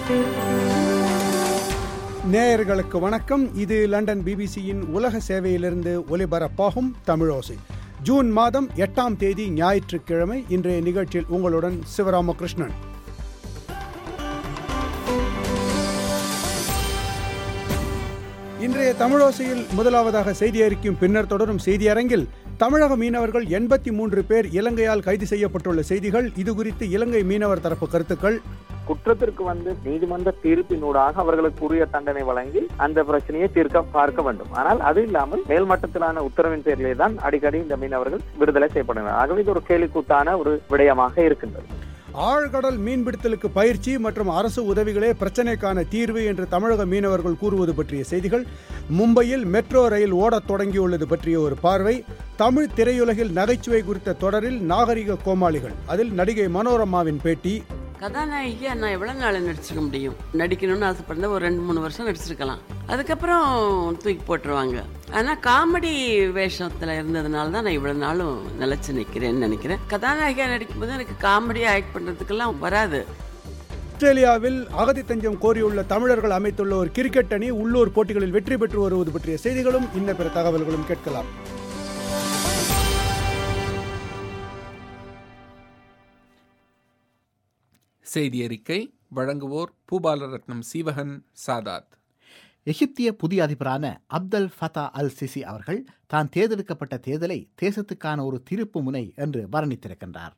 நேயர்களுக்கு வணக்கம் இது லண்டன் பிபிசியின் உலக சேவையிலிருந்து ஒலிபரப்பாகும் தமிழோசை ஜூன் மாதம் எட்டாம் தேதி ஞாயிற்றுக்கிழமை இன்றைய நிகழ்ச்சியில் உங்களுடன் சிவராமகிருஷ்ணன் இன்றைய தமிழோசையில் முதலாவதாக செய்தி அறிக்கையும் பின்னர் தொடரும் செய்தியரங்கில் தமிழக மீனவர்கள் எண்பத்தி மூன்று பேர் இலங்கையால் கைது செய்யப்பட்டுள்ள செய்திகள் இது குறித்து இலங்கை மீனவர் தரப்பு கருத்துக்கள் குற்றத்திற்கு வந்து நீதிமன்ற தீர்ப்பினூடாக அவர்களுக்கு உரிய தண்டனை வழங்கி அந்த பிரச்சனையை தீர்க்க பார்க்க வேண்டும் ஆனால் அது இல்லாமல் மேல்மட்டத்திலான உத்தரவின் பேரிலே தான் அடிக்கடி இந்த மீனவர்கள் விடுதலை செய்யப்படுகிறார் ஆகவே இது ஒரு கேலிக்கூத்தான ஒரு விடயமாக இருக்கின்றது ஆழ்கடல் மீன்பிடித்தலுக்கு பயிற்சி மற்றும் அரசு உதவிகளே பிரச்சினைக்கான தீர்வு என்று தமிழக மீனவர்கள் கூறுவது பற்றிய செய்திகள் மும்பையில் மெட்ரோ ரயில் ஓடத் தொடங்கியுள்ளது பற்றிய ஒரு பார்வை தமிழ் திரையுலகில் நகைச்சுவை குறித்த தொடரில் நாகரிக கோமாளிகள் அதில் நடிகை மனோரமாவின் பேட்டி கதாநாயகியா நான் எவ்வளவு நாள் நடிச்சிருக்க முடியும் நடிக்கணும்னு ஆசைப்பட்ட ஒரு ரெண்டு மூணு வருஷம் நடிச்சிருக்கலாம் அதுக்கப்புறம் தூக்கி போட்டுருவாங்க ஆனா காமெடி வேஷத்துல இருந்ததுனால தான் நான் இவ்வளவு நாளும் நிலைச்சு நிக்கிறேன்னு நினைக்கிறேன் கதாநாயகியா நடிக்கும்போது எனக்கு காமெடியா ஆக்ட் பண்றதுக்கெல்லாம் வராது ஆஸ்திரேலியாவில் அகதி தஞ்சம் கோரியுள்ள தமிழர்கள் அமைத்துள்ள ஒரு கிரிக்கெட் அணி உள்ளூர் போட்டிகளில் வெற்றி பெற்று வருவது பற்றிய செய்திகளும் இன்ன பிற தகவல்களும் கேட்கலாம் செய்தி அறிக்கை வழங்குவோர் பூபாலரத்னம் சீவகன் சாதாத் எகிப்திய புதிய அதிபரான அப்தல் ஃபதா அல் சிசி அவர்கள் தான் தேர்ந்தெடுக்கப்பட்ட தேர்தலை தேசத்துக்கான ஒரு திருப்பு முனை என்று வர்ணித்திருக்கின்றார்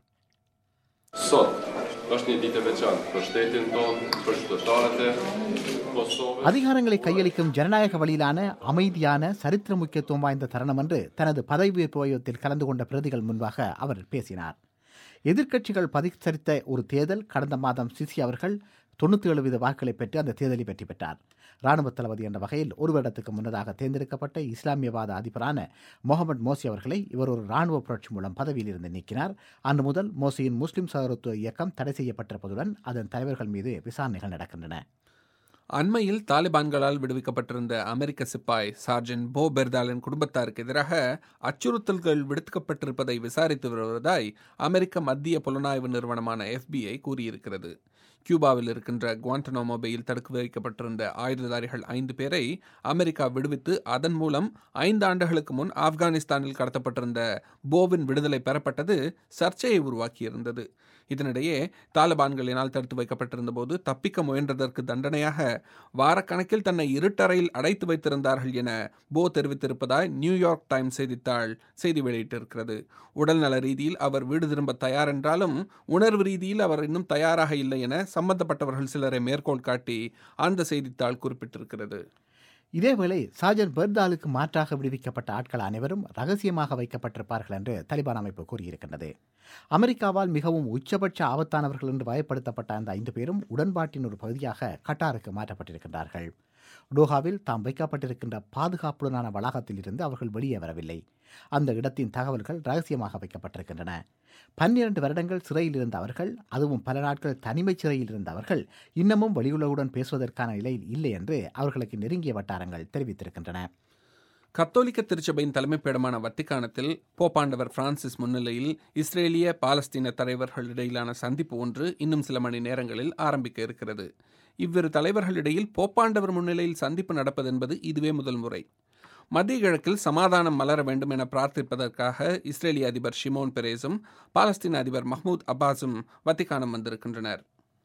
Sot është një ditë e veçantë për shtetin tonë, për qytetarët e Kosovës. அதிகாரங்களை கையளிக்கும் ஜனநாயக வழியிலான அமைதியான சரித்திர முக்கியத்துவம் வாய்ந்த தருணம் என்று தனது பதவியேற்பு வைபவத்தில் கலந்து கொண்ட பிரதிகள் முன்பாக அவர் பேசினார் எதிர்க்கட்சிகள் பதிச்சரித்த ஒரு தேர்தல் கடந்த மாதம் சிசி அவர்கள் தொண்ணூற்றி ஏழு வீத வாக்குகளை பெற்று அந்த தேர்தலில் வெற்றி பெற்றார் ராணுவ தளபதி என்ற வகையில் ஒரு வருடத்துக்கு முன்னதாக தேர்ந்தெடுக்கப்பட்ட இஸ்லாமியவாத அதிபரான முகமது மோசி அவர்களை இவர் ஒரு ராணுவ புரட்சி மூலம் பதவியில் இருந்து நீக்கினார் அன்று முதல் மோசியின் முஸ்லிம் சகோதரத்துவ இயக்கம் தடை செய்யப்பட்டிருப்பதுடன் அதன் தலைவர்கள் மீது விசாரணைகள் நடக்கின்றன அண்மையில் தாலிபான்களால் விடுவிக்கப்பட்டிருந்த அமெரிக்க சிப்பாய் சார்ஜன் போ பெர்தாலின் குடும்பத்தாருக்கு எதிராக அச்சுறுத்தல்கள் விடுக்கப்பட்டிருப்பதை விசாரித்து வருவதாய் அமெரிக்க மத்திய புலனாய்வு நிறுவனமான எஃபிஐ கூறியிருக்கிறது கியூபாவில் இருக்கின்ற குவாண்டனோமோ பேயில் தடுத்து வைக்கப்பட்டிருந்த ஆயுததாரிகள் ஐந்து பேரை அமெரிக்கா விடுவித்து அதன் மூலம் ஐந்து ஆண்டுகளுக்கு முன் ஆப்கானிஸ்தானில் கடத்தப்பட்டிருந்த போவின் விடுதலை பெறப்பட்டது சர்ச்சையை உருவாக்கியிருந்தது இதனிடையே தாலிபான்களினால் தடுத்து வைக்கப்பட்டிருந்த போது தப்பிக்க முயன்றதற்கு தண்டனையாக வாரக்கணக்கில் தன்னை இருட்டறையில் அடைத்து வைத்திருந்தார்கள் என போ தெரிவித்திருப்பதாய் நியூயார்க் டைம்ஸ் செய்தித்தாள் செய்தி வெளியிட்டிருக்கிறது உடல்நல ரீதியில் அவர் வீடு திரும்ப தயார் என்றாலும் உணர்வு ரீதியில் அவர் இன்னும் தயாராக இல்லை என சம்பந்தப்பட்டவர்கள் சிலரை மேற்கோள் காட்டி அந்த செய்தித்தாள் குறிப்பிட்டிருக்கிறது இதேவேளை சாஜன் பெர்தாலுக்கு மாற்றாக விடுவிக்கப்பட்ட ஆட்கள் அனைவரும் ரகசியமாக வைக்கப்பட்டிருப்பார்கள் என்று தலிபான் அமைப்பு கூறியிருக்கின்றது அமெரிக்காவால் மிகவும் உச்சபட்ச ஆபத்தானவர்கள் என்று வயப்படுத்தப்பட்ட அந்த ஐந்து பேரும் உடன்பாட்டின் ஒரு பகுதியாக கட்டாருக்கு மாற்றப்பட்டிருக்கின்றார்கள் டோஹாவில் தாம் வைக்கப்பட்டிருக்கின்ற பாதுகாப்புடனான வளாகத்தில் இருந்து அவர்கள் வெளியே வரவில்லை அந்த இடத்தின் தகவல்கள் ரகசியமாக வைக்கப்பட்டிருக்கின்றன பன்னிரண்டு வருடங்கள் சிறையில் இருந்த அவர்கள் அதுவும் பல நாட்கள் தனிமைச் சிறையில் இருந்த அவர்கள் இன்னமும் வெளியுலகுடன் பேசுவதற்கான நிலையில் இல்லை என்று அவர்களுக்கு நெருங்கிய வட்டாரங்கள் தெரிவித்திருக்கின்றன கத்தோலிக்க திருச்சபையின் தலைமைப்பீடமான வத்திக்கானத்தில் போப்பாண்டவர் பிரான்சிஸ் முன்னிலையில் இஸ்ரேலிய பாலஸ்தீன தலைவர்களிடையிலான சந்திப்பு ஒன்று இன்னும் சில மணி நேரங்களில் ஆரம்பிக்க இருக்கிறது இவ்விரு தலைவர்களிடையில் போப்பாண்டவர் முன்னிலையில் சந்திப்பு நடப்பதென்பது இதுவே முதல் முறை மத்திய கிழக்கில் சமாதானம் மலர வேண்டும் என பிரார்த்திப்பதற்காக இஸ்ரேலிய அதிபர் ஷிமோன் பெரேஸும் பாலஸ்தீன அதிபர் மஹ்மூத் அப்பாஸும் வத்திக்கானம் வந்திருக்கின்றனர்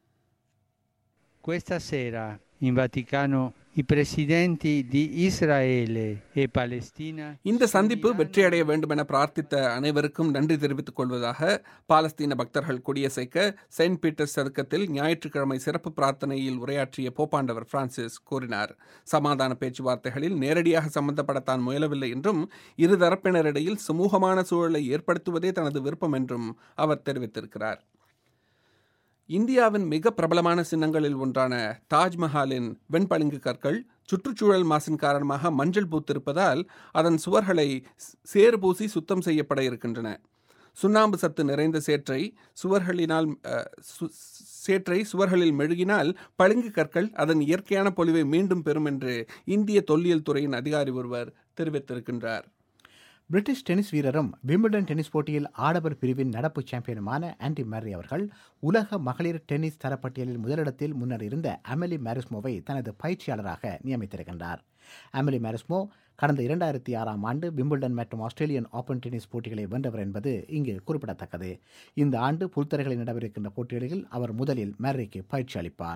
Questa sera in Vaticano i presidenti di Israele e Palestina இந்த சந்திப்பு வெற்றியடைய வேண்டும் என பிரார்த்தித்த அனைவருக்கும் நன்றி தெரிவித்துக் கொள்வதாக பாலஸ்தீன பக்தர்கள் கொடியசைக்க செயின்ட் பீட்டர்ஸ் சதுக்கத்தில் ஞாயிற்றுக்கிழமை சிறப்பு பிரார்த்தனையில் உரையாற்றிய போப்பாண்டவர் பிரான்சிஸ் கூறினார் சமாதான பேச்சுவார்த்தைகளில் நேரடியாக சம்பந்தப்பட தான் முயலவில்லை என்றும் இரு தரப்பினரிடையில் சுமூகமான சூழலை ஏற்படுத்துவதே தனது விருப்பம் என்றும் அவர் தெரிவித்திருக்கிறார் இந்தியாவின் மிக பிரபலமான சின்னங்களில் ஒன்றான தாஜ்மஹாலின் வெண்பளிங்கு கற்கள் சுற்றுச்சூழல் மாசின் காரணமாக மஞ்சள் பூத்திருப்பதால் அதன் சுவர்களை சேறு பூசி சுத்தம் செய்யப்பட இருக்கின்றன சுண்ணாம்பு சத்து நிறைந்த சேற்றை சுவர்களினால் அஹ், சு- சேற்றை சுவர்களில் மெழுகினால் பளிங்கு கற்கள் அதன் இயற்கையான பொலிவை மீண்டும் பெறும் என்று இந்திய தொல்லியல் துறையின் அதிகாரி ஒருவர் தெரிவித்திருக்கின்றார் பிரிட்டிஷ் டென்னிஸ் வீரரும் விம்பிள்டன் டென்னிஸ் போட்டியில் ஆடவர் பிரிவின் நடப்பு சாம்பியனுமான ஆண்டி மேரி அவர்கள் உலக மகளிர் டென்னிஸ் தரப்பட்டியலில் முதலிடத்தில் முன்னர் இருந்த அமெலி மேரிஸ்மோவை தனது பயிற்சியாளராக நியமித்திருக்கின்றார் அமெலி மேரிஸ்மோ கடந்த இரண்டாயிரத்தி ஆறாம் ஆண்டு விம்பிள்டன் மற்றும் ஆஸ்திரேலியன் ஓபன் டென்னிஸ் போட்டிகளை வென்றவர் என்பது இங்கு குறிப்பிடத்தக்கது இந்த ஆண்டு புல்தரைகளில் நடைபெறுகின்ற போட்டிகளில் அவர் முதலில் மேரிக்கு பயிற்சி அளிப்பார்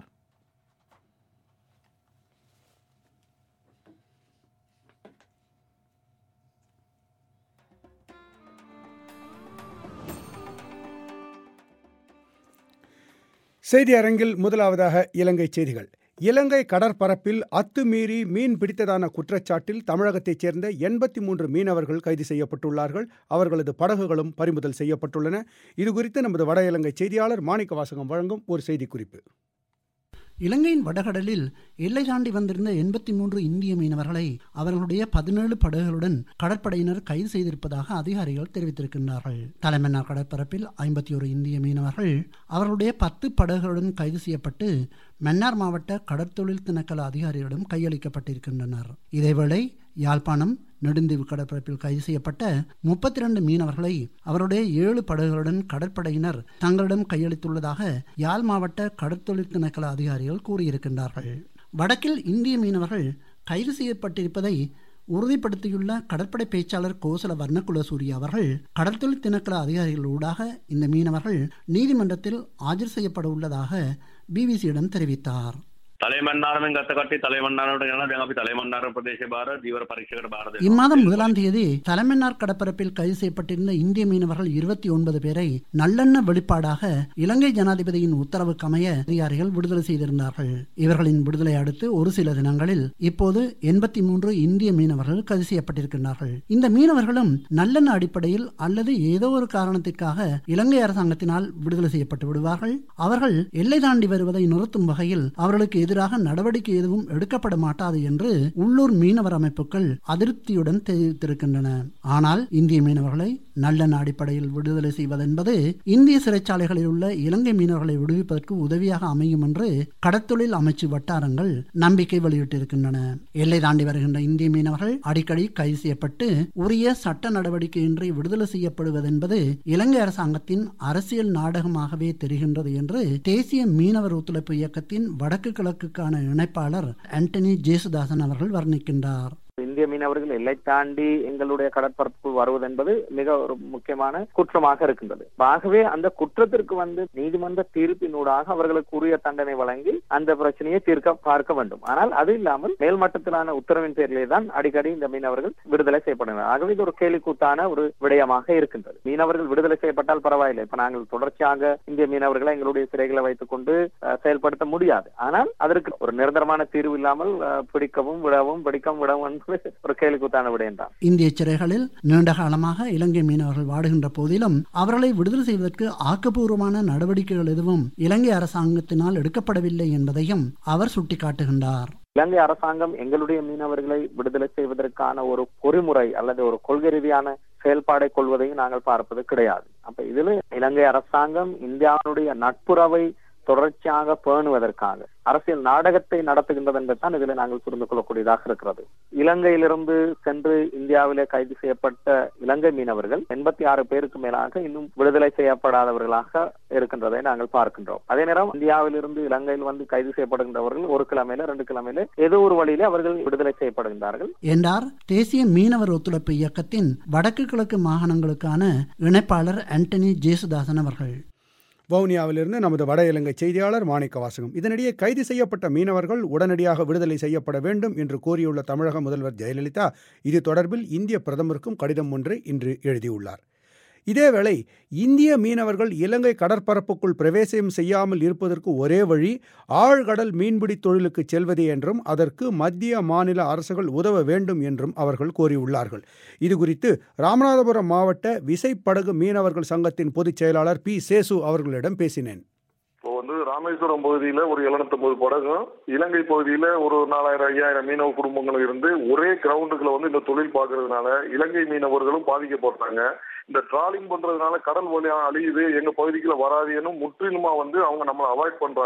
செய்தி அரங்கில் முதலாவதாக இலங்கை செய்திகள் இலங்கை கடற்பரப்பில் அத்துமீறி மீன் பிடித்ததான குற்றச்சாட்டில் தமிழகத்தைச் சேர்ந்த எண்பத்தி மூன்று மீனவர்கள் கைது செய்யப்பட்டுள்ளார்கள் அவர்களது படகுகளும் பறிமுதல் செய்யப்பட்டுள்ளன இதுகுறித்து நமது வட இலங்கை செய்தியாளர் மாணிக்க வாசகம் வழங்கும் ஒரு செய்திக்குறிப்பு இலங்கையின் வடகடலில் எல்லை தாண்டி வந்திருந்த எண்பத்தி மூன்று இந்திய மீனவர்களை அவர்களுடைய பதினேழு படகுகளுடன் கடற்படையினர் கைது செய்திருப்பதாக அதிகாரிகள் தெரிவித்திருக்கின்றார்கள் தலைமன்னார் கடற்பரப்பில் ஐம்பத்தி ஒரு இந்திய மீனவர்கள் அவர்களுடைய பத்து படகுகளுடன் கைது செய்யப்பட்டு மன்னார் மாவட்ட கடற்தொழில் திணைக்கள அதிகாரிகளிடம் கையளிக்கப்பட்டிருக்கின்றனர் இதேவேளை யாழ்ப்பாணம் நெடுந்தீவு கடற்பரப்பில் கைது செய்யப்பட்ட முப்பத்தி இரண்டு மீனவர்களை அவருடைய ஏழு படகுகளுடன் கடற்படையினர் தங்களிடம் கையளித்துள்ளதாக யாழ் மாவட்ட கடற்தொழில் திணைக்கள அதிகாரிகள் கூறியிருக்கின்றார்கள் வடக்கில் இந்திய மீனவர்கள் கைது செய்யப்பட்டிருப்பதை உறுதிப்படுத்தியுள்ள கடற்படை பேச்சாளர் கோசல வர்ணகுல சூரிய அவர்கள் கடற்தொழில் திணைக்கள அதிகாரிகள் ஊடாக இந்த மீனவர்கள் நீதிமன்றத்தில் ஆஜர் செய்யப்பட உள்ளதாக பிபிசியிடம் தெரிவித்தார் தலைமன்னாரம் ගත කටේ தலைமன்னாරට යන දැන් අපි தலைமன்னாර ප්‍රදේශ භාර දීවර පරීක්ෂකට භාර දෙනවා. இம்மாதம் முதலாம் தேதி தலைமன்னார் கடற்பரப்பில் கைது செய்யப்பட்டிருந்த இந்திய மீனவர்கள் இருபத்தி ஒன்பது பேரை நல்லெண்ண வெளிப்பாடாக இலங்கை ஜனாதிபதியின் உத்தரவுக்கு அமைய அதிகாரிகள் விடுதலை செய்திருந்தார்கள் இவர்களின் விடுதலை அடுத்து ஒரு சில தினங்களில் இப்போது எண்பத்தி மூன்று இந்திய மீனவர்கள் கைது செய்யப்பட்டிருக்கின்றார்கள் இந்த மீனவர்களும் நல்லெண்ண அடிப்படையில் அல்லது ஏதோ ஒரு காரணத்திற்காக இலங்கை அரசாங்கத்தினால் விடுதலை செய்யப்பட்டு விடுவார்கள் அவர்கள் எல்லை தாண்டி வருவதை நிறுத்தும் வகையில் அவர்களுக்கு எதிராக நடவடிக்கை எதுவும் எடுக்கப்பட மாட்டாது என்று உள்ளூர் மீனவர் அமைப்புகள் அதிருப்தியுடன் தெரிவித்திருக்கின்றன ஆனால் இந்திய மீனவர்களை நல்லெண்ண அடிப்படையில் விடுதலை செய்வதென்பது இந்திய சிறைச்சாலைகளில் உள்ள இலங்கை மீனவர்களை விடுவிப்பதற்கு உதவியாக அமையும் என்று கடற்தொழில் அமைச்சு வட்டாரங்கள் நம்பிக்கை வெளியிட்டிருக்கின்றன எல்லை தாண்டி வருகின்ற இந்திய மீனவர்கள் அடிக்கடி கைது செய்யப்பட்டு உரிய சட்ட நடவடிக்கையின்றி விடுதலை செய்யப்படுவதென்பது இலங்கை அரசாங்கத்தின் அரசியல் நாடகமாகவே தெரிகின்றது என்று தேசிய மீனவர் ஒத்துழைப்பு இயக்கத்தின் வடக்கு கிழக்குக்கான இணைப்பாளர் ஆண்டனி ஜேசுதாசன் அவர்கள் வர்ணிக்கின்றார் இந்திய மீனவர்கள் எல்லை தாண்டி எங்களுடைய கடற்பரப்புக்குள் வருவது என்பது மிக ஒரு முக்கியமான குற்றமாக இருக்கின்றது ஆகவே அந்த குற்றத்திற்கு வந்து நீதிமன்ற தீர்ப்பினூடாக அவர்களுக்கு உரிய தண்டனை வழங்கி அந்த பிரச்சனையை தீர்க்க பார்க்க வேண்டும் ஆனால் அது இல்லாமல் மேல்மட்டத்திலான உத்தரவின் பேரிலே தான் அடிக்கடி இந்த மீனவர்கள் விடுதலை செய்யப்படுகிறார் ஆகவே இது ஒரு கேலிக்கூத்தான ஒரு விடயமாக இருக்கின்றது மீனவர்கள் விடுதலை செய்யப்பட்டால் பரவாயில்லை இப்ப நாங்கள் தொடர்ச்சியாக இந்திய மீனவர்களை எங்களுடைய சிறைகளை வைத்துக் கொண்டு செயல்படுத்த முடியாது ஆனால் அதற்கு ஒரு நிரந்தரமான தீர்வு இல்லாமல் பிடிக்கவும் விடவும் பிடிக்கவும் விடவும் என்பது ஒரு கேலிக்கூத்தான விடயம் தான் இந்திய சிறைகளில் நீண்ட காலமாக இலங்கை மீனவர்கள் வாடுகின்ற போதிலும் அவர்களை விடுதலை செய்வதற்கு ஆக்கப்பூர்வமான நடவடிக்கைகள் எதுவும் இலங்கை அரசாங்கத்தினால் எடுக்கப்படவில்லை என்பதையும் அவர் சுட்டிக்காட்டுகின்றார் இலங்கை அரசாங்கம் எங்களுடைய மீனவர்களை விடுதலை செய்வதற்கான ஒரு பொறிமுறை அல்லது ஒரு கொள்கை ரீதியான செயல்பாடை கொள்வதையும் நாங்கள் பார்ப்பது கிடையாது அப்ப இதுல இலங்கை அரசாங்கம் இந்தியாவுடைய நட்புறவை தொடர்ச்சியாக பேணுவதற்காக அரசியல் நாடகத்தை நடத்துகின்றது என்பதுதான் இதுல நாங்கள் புரிந்து கொள்ளக்கூடியதாக இருக்கிறது இலங்கையிலிருந்து சென்று இந்தியாவிலே கைது செய்யப்பட்ட இலங்கை மீனவர்கள் எண்பத்தி ஆறு பேருக்கு மேலாக இன்னும் விடுதலை செய்யப்படாதவர்களாக இருக்கின்றதை நாங்கள் பார்க்கின்றோம் அதே நேரம் இந்தியாவிலிருந்து இலங்கையில் வந்து கைது செய்யப்படுகின்றவர்கள் ஒரு கிழமையில ரெண்டு கிழமையில ஏதோ ஒரு வழியிலே அவர்கள் விடுதலை செய்யப்படுகின்றார்கள் என்றார் தேசிய மீனவர் ஒத்துழைப்பு இயக்கத்தின் வடக்கு கிழக்கு மாகாணங்களுக்கான இணைப்பாளர் ஆண்டனி ஜேசுதாசன் அவர்கள் வவுனியாவிலிருந்து நமது வட இலங்கை செய்தியாளர் மாணிக்க வாசகம் இதனிடையே கைது செய்யப்பட்ட மீனவர்கள் உடனடியாக விடுதலை செய்யப்பட வேண்டும் என்று கூறியுள்ள தமிழக முதல்வர் ஜெயலலிதா இது தொடர்பில் இந்திய பிரதமருக்கும் கடிதம் ஒன்றை இன்று எழுதியுள்ளார் இதேவேளை இந்திய மீனவர்கள் இலங்கை கடற்பரப்புக்குள் பிரவேசம் செய்யாமல் இருப்பதற்கு ஒரே வழி ஆழ்கடல் மீன்பிடி தொழிலுக்கு செல்வதே என்றும் அதற்கு மத்திய மாநில அரசுகள் உதவ வேண்டும் என்றும் அவர்கள் கோரியுள்ளார்கள் இதுகுறித்து ராமநாதபுரம் மாவட்ட விசைப்படகு மீனவர்கள் சங்கத்தின் பொதுச் செயலாளர் பி சேசு அவர்களிடம் பேசினேன் இப்போ வந்து ராமேஸ்வரம் பகுதியில ஒரு எழுநூத்தொன்பது படகும் இலங்கை பகுதியில ஒரு நாலாயிரம் ஐயாயிரம் மீனவ குடும்பங்களும் இருந்து ஒரே கிரவுண்டுக்குள்ள வந்து இந்த தொழில் பார்க்கறதுனால இலங்கை மீனவர்களும் பாதிக்கப்படுறாங்க இந்த ட்ராலிங் பண்றதுனால கடல் வழி அழியுது எங்க பகுதிக்குள்ள வராதுன்னு முற்றிலுமா வந்து அவங்க நம்மளை அவாய்ட் பண்றாங்க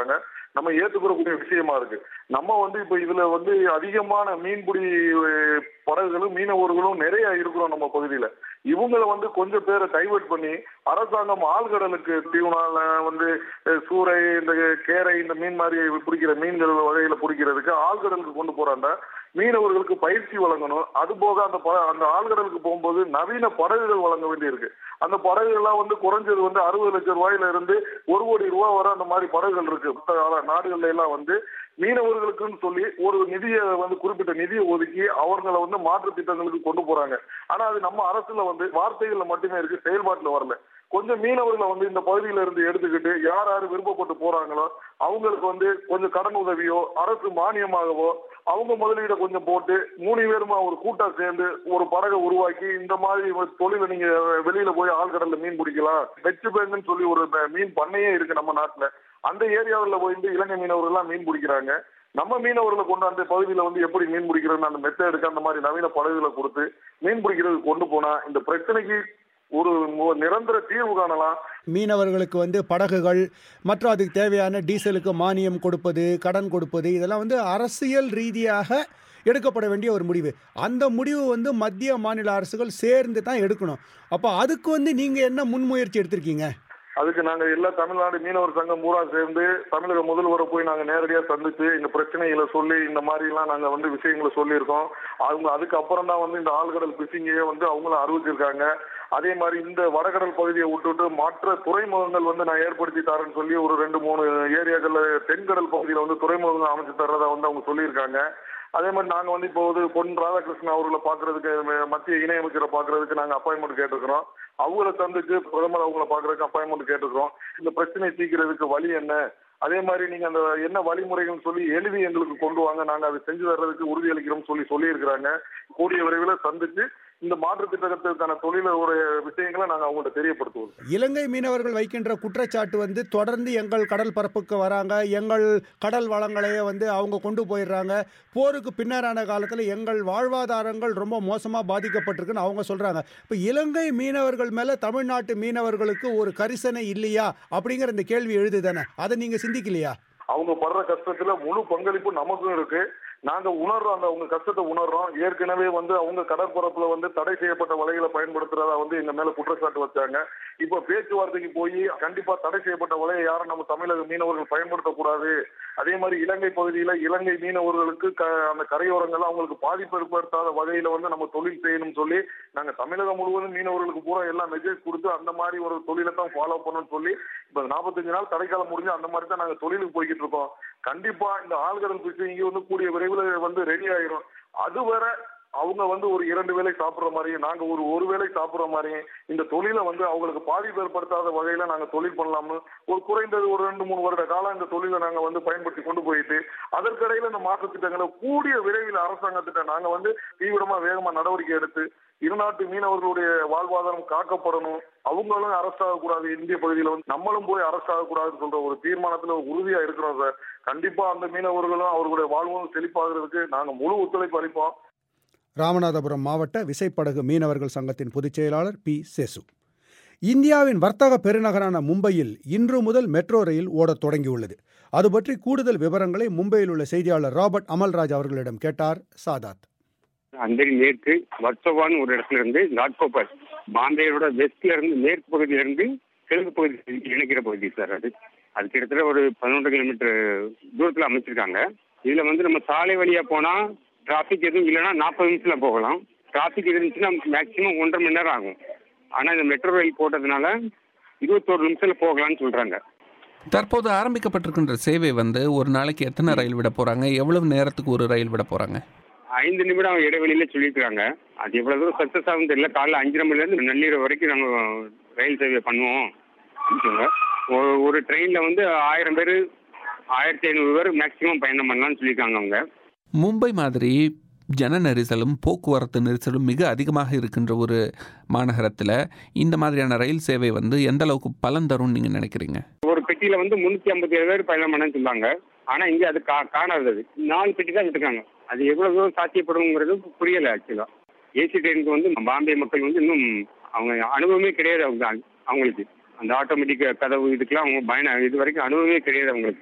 நம்ம ஏத்துக்கிறக்கூடிய விஷயமா இருக்கு நம்ம வந்து இப்ப இதுல வந்து அதிகமான மீன்பிடி அஹ், படகுகளும் மீனவர்களும் நிறைய இருக்கிறோம் நம்ம பகுதியில இவங்களை வந்து கொஞ்சம் பேரை டைவர்ட் பண்ணி அரசாங்கம் ஆழ்கடலுக்கு தீவனால வந்து அஹ், சூறை இந்த கேரை இந்த மீன் மாதிரி பிடிக்கிற மீன்கள் வகையில பிடிக்கிறதுக்கு ஆழ்கடலுக்கு கொண்டு போறாங்க மீனவர்களுக்கு பயிற்சி வழங்கணும் அது போக அந்த ப- அந்த ஆழ்கடலுக்கு போகும்போது நவீன படகுகள் வழங்க வேண்டியிருக்கு அந்த படகுகள்லாம் வந்து குறைஞ்சது வந்து அறுபது லட்சம் ரூபாயில இருந்து ஒரு கோடி ரூபாய் வரை அந்த மாதிரி படகுகள் இருக்கு மத்த ஆள- நாடுகள்ல எல்லாம் வந்து மீனவர்களுக்குன்னு சொல்லி ஒரு நிதியை வந்து குறிப்பிட்ட நிதியை ஒதுக்கி அவர்களை வந்து மாற்று திட்டங்களுக்கு கொண்டு போறாங்க ஆனா அது நம்ம அரசுல வந்து வார்த்தைகள்ல மட்டுமே இருக்கு செயல்பாட்டுல வரல கொஞ்சம் மீனவர்களை வந்து இந்த பகுதியில இருந்து எடுத்துக்கிட்டு யார் யார் விருப்பப்பட்டு போறாங்களோ அவங்களுக்கு வந்து கொஞ்சம் கடன் உதவியோ அரசு மானியமாகவோ அவங்க முதலீட கொஞ்சம் போட்டு மூணு பேருமா ஒரு கூட்டா சேர்ந்து ஒரு படகை உருவாக்கி இந்த மாதிரி ஒரு தொழிலை நீங்க வெளியில போய் ஆழ்கடல்ல மீன் பிடிக்கலாம் வெச்சு பேங்குன்னு சொல்லி ஒரு ப- மீன் பண்ணையே இருக்கு நம்ம நாட்டுல அந்த ஏரியாவில் போயிட்டு இலங்கை மீனவர்கள் எல்லாம் மீன் பிடிக்கிறாங்க நம்ம மீனவர்களை கொண்டு அந்த பகுதியில வந்து எப்படி மீன் பிடிக்கிறதுன்னு அந்த மெத்தேடுக்கு அந்த மாதிரி நவீன படகுகளை கொடுத்து மீன் பிடிக்கிறதுக்கு கொண்டு போனா இந்த பிரச்சனைக்கு ஒரு மு- நிரந்தர தீர்வு காணலாம் மீனவர்களுக்கு வந்து படகுகள் மற்றும் அதுக்கு தேவையான டீசலுக்கு மானியம் கொடுப்பது கடன் கொடுப்பது இதெல்லாம் வந்து அரசியல் ரீதியாக எடுக்கப்பட வேண்டிய ஒரு முடிவு அந்த முடிவு வந்து மத்திய மாநில அரசுகள் சேர்ந்து தான் எடுக்கணும் அப்போ அதுக்கு வந்து நீங்கள் என்ன முன்முயற்சி எடுத்திருக்கீங்க அதுக்கு நாங்க எல்லா தமிழ்நாடு மீனவர் சங்கம் பூரா சேர்ந்து தமிழக முதல்வரை போய் நாங்க நேரடியா சந்திச்சு இந்த பிரச்சனைகளை சொல்லி இந்த மாதிரி எல்லாம் நாங்க வந்து விஷயங்களை சொல்லியிருக்கோம் அவங்க அதுக்கு அப்புறம் தான் வந்து இந்த ஆழ்கடல் பிசிங்கையே வந்து அவங்களும் அறிவிச்சிருக்காங்க அதே மாதிரி இந்த வடகடல் பகுதியை விட்டுட்டு மற்ற துறைமுகங்கள் வந்து நான் ஏற்படுத்தி தரேன்னு சொல்லி ஒரு ரெண்டு மூணு ஏரியாக்கள்ல தென்கடல் பகுதியில வந்து துறைமுகங்கள் அமைச்சு தர்றதா வந்து அவங்க சொல்லியிருக்காங்க அதே மாதிரி நாங்க வந்து இப்போ வந்து பொன் ராதாகிருஷ்ணன் அவர்களை பாக்குறதுக்கு ம- மத்திய இணையமைச்சரை பாக்குறதுக்கு நாங்க அப்பாயின்மெண்ட் கேட்டிருக்கிறோம் அவங்கள சந்திச்சு பிரதமர் அவங்கள பாக்குறதுக்கு அப்பாயின்மெண்ட் கேட்டிருக்கிறோம் இந்த பிரச்சனையை தீர்க்கிறதுக்கு வழி என்ன அதே மாதிரி நீங்க அந்த என்ன வழிமுறைகள் சொல்லி எழுதி எங்களுக்கு கொண்டு வாங்க நாங்க அதை செஞ்சு தர்றதுக்கு உறுதியளிக்கிறோம் சொல்லி சொல்லியிருக்கிறாங்க கூடிய விரைவில் சந்திச்சு இந்த மாற்று திட்டத்திற்கான தொழிலோட விஷயங்களை நாங்க அவங்கள்ட்ட தெரியப்படுத்துவோம் இலங்கை மீனவர்கள் வைக்கின்ற குற்றச்சாட்டு வந்து தொடர்ந்து எங்கள் கடல் பரப்புக்கு வராங்க எங்கள் கடல் வளங்களையே வந்து அவங்க கொண்டு போயிடுறாங்க போருக்கு பின்னரான காலத்தில் எங்கள் வாழ்வாதாரங்கள் ரொம்ப மோசமாக பாதிக்கப்பட்டிருக்குன்னு அவங்க சொல்கிறாங்க இப்போ இலங்கை மீனவர்கள் மேலே தமிழ்நாட்டு மீனவர்களுக்கு ஒரு கரிசனை இல்லையா அப்படிங்கிற இந்த கேள்வி எழுதுதானே அதை நீங்கள் சிந்திக்கலையா அவங்க படுற கஷ்டத்துல முழு பங்களிப்பு நமக்கும் இருக்கு நாங்க உணர்றோம் அந்த அவங்க கஷ்டத்தை உணர்றோம் ஏற்கனவே வந்து அவங்க கடற்பரப்புல வந்து தடை செய்யப்பட்ட வலைகளை பயன்படுத்துறதா வந்து எங்க மேல குற்றச்சாட்டு வச்சாங்க இப்ப பேச்சுவார்த்தைக்கு போய் கண்டிப்பா தடை செய்யப்பட்ட வலையை யாரும் நம்ம தமிழக மீனவர்கள் பயன்படுத்தக்கூடாது அதே மாதிரி இலங்கை பகுதியில இலங்கை மீனவர்களுக்கு க- அந்த கரையோரங்கள்ல அவங்களுக்கு பாதிப்பு ஏற்படுத்தாத வகையில வந்து நம்ம தொழில் செய்யணும்னு சொல்லி நாங்க தமிழகம் முழுவதும் மீனவர்களுக்கு பூரா எல்லாம் மெசேஜ் கொடுத்து அந்த மாதிரி ஒரு தொழிலை தான் ஃபாலோ பண்ணணும்னு சொல்லி இப்ப நாற்பத்தஞ்சு நாள் தடைக்காலம் முடிஞ்சு அந்த மாதிரி தான் நாங்க தொழிலுக்கு போய்கிட்டு இருக்கோம் கண்டிப்பா இந்த ஆழ்கடல் பிசிங்க வந்து கூடிய விரைவில் வந்து ரெடி ஆயிரும் அதுவரை அவங்க வந்து ஒரு இரண்டு வேளை சாப்பிடுற மாதிரியும் நாங்க ஒரு ஒரு வேளை சாப்பிடுற மாதிரியும் இந்த தொழிலை வந்து அவங்களுக்கு பாதிப்பு ஏற்படுத்தாத வகையில நாங்க தொழில் பண்ணலாம்னு ஒரு குறைந்தது ஒரு ரெண்டு மூணு வருட காலம் இந்த தொழிலை நாங்க வந்து பயன்படுத்தி கொண்டு போயிட்டு அதற்கிடையில இந்த மாற்று திட்டங்களை கூடிய விரைவில் அரசாங்கத்திட்ட நாங்க வந்து தீவிரமா வேகமா நடவடிக்கை எடுத்து இருநாட்டு மீனவர்களுடைய வாழ்வாதாரம் காக்கப்படணும் அவங்களும் அரசு ஆகக்கூடாது இந்திய பகுதியில வந்து நம்மளும் போய் அரசு ஆகக்கூடாதுன்னு சொல்ற ஒரு தீர்மானத்துல உறுதியா இருக்கிறோம் சார் கண்டிப்பா அந்த மீனவர்களும் அவர்களுடைய வாழ்வும் செழிப்பாகிறதுக்கு நாங்க முழு ஒத்துழைப்பு அளிப்போம் ராமநாதபுரம் மாவட்ட விசைப்படகு மீனவர்கள் சங்கத்தின் பொதுச் செயலாளர் பி சேசு இந்தியாவின் வர்த்தக பெருநகரான மும்பையில் இன்று முதல் மெட்ரோ ரயில் ஓடத் தொடங்கியுள்ளது அது பற்றி கூடுதல் விவரங்களை மும்பையில் உள்ள செய்தியாளர் ராபர்ட் அமல்ராஜ் அவர்களிடம் கேட்டார் சாதாத் அந்தரி மேற்கு வர்த்தவான் ஒரு இடத்துல இருந்து நாட்கோபர் பாம்பேயோட வெஸ்ட்ல இருந்து மேற்கு பகுதியில இருந்து கிழக்கு பகுதி இணைக்கிற பகுதி சார் அது அது கிட்டத்தட்ட ஒரு பதினொன்று கிலோமீட்டர் தூரத்தில் அமைச்சிருக்காங்க இதுல வந்து நம்ம சாலை வழியா போனா டிராஃபிக் எதுவும் இல்லைன்னா நாற்பது நிமிஷத்துல போகலாம் டிராஃபிக் இருந்துச்சுன்னா மேக்சிமம் ஒன்றரை மணி நேரம் ஆகும் ஆனா இந்த மெட்ரோ ரயில் போட்டதுனால இருபத்தோரு நிமிஷத்துல போகலாம்னு சொல்றாங்க தற்போது ஆரம்பிக்கப்பட்டிருக்கின்ற சேவை வந்து ஒரு நாளைக்கு எத்தனை ரயில் விட போறாங்க எவ்வளவு நேரத்துக்கு ஒரு ரயில் விட போறாங்க ஐந்து நிமிடம் இடைவெளியில சொல்லியிருக்காங்க அது எவ்வளவு தூரம் சக்சஸ் ஆகும் தெரியல காலைல அஞ்சரை மணில இருந்து நள்ளிரவு வரைக்கும் நாங்க ரயில் சேவை பண்ணுவோம் அப்படின்னு சொன்னாங்க. ஒரு ஒரு ட்ரெயின்ல வந்து ஆயிரம் பேர் ஆயிரத்தி ஐநூறு பேர் மேக்சிமம் பயணம் பண்ணலாம்னு சொல்லியிருக்காங்க அவங்க மும்பை மாதிரி ஜன நெரிசலும் போக்குவரத்து நெரிசலும் மிக அதிகமாக இருக்கின்ற ஒரு மாநகரத்தில் இந்த மாதிரியான ரயில் சேவை வந்து எந்த அளவுக்கு பலன் தரும்னு நீங்கள் நினைக்கிறீங்க ஒரு பெட்டியில வந்து முன்னூத்தி ஐம்பத்தி ஏழு பேர் பயணம் பண்ணன்னு சொன்னாங்க ஆனா இங்க அது கா காணாது அது நாலு பெட்டி தான் விட்டுருக்காங்க அது எவ்வளவு தூரம் சாத்தியப்படுங்கிறது புரியல ஆக்சுவலா ஏசி ட்ரெயினுக்கு வந்து பாம்பே மக்கள் வந்து இன்னும் அவங்க அனுபவமே கிடையாது அவங்க அவங்களுக்கு அந்த ஆட்டோமேட்டிக் கதவு இதுக்கெல்லாம் அவங்க பயணம் இது வரைக்கும் அனுபவமே கிடையாது அவங்களுக்கு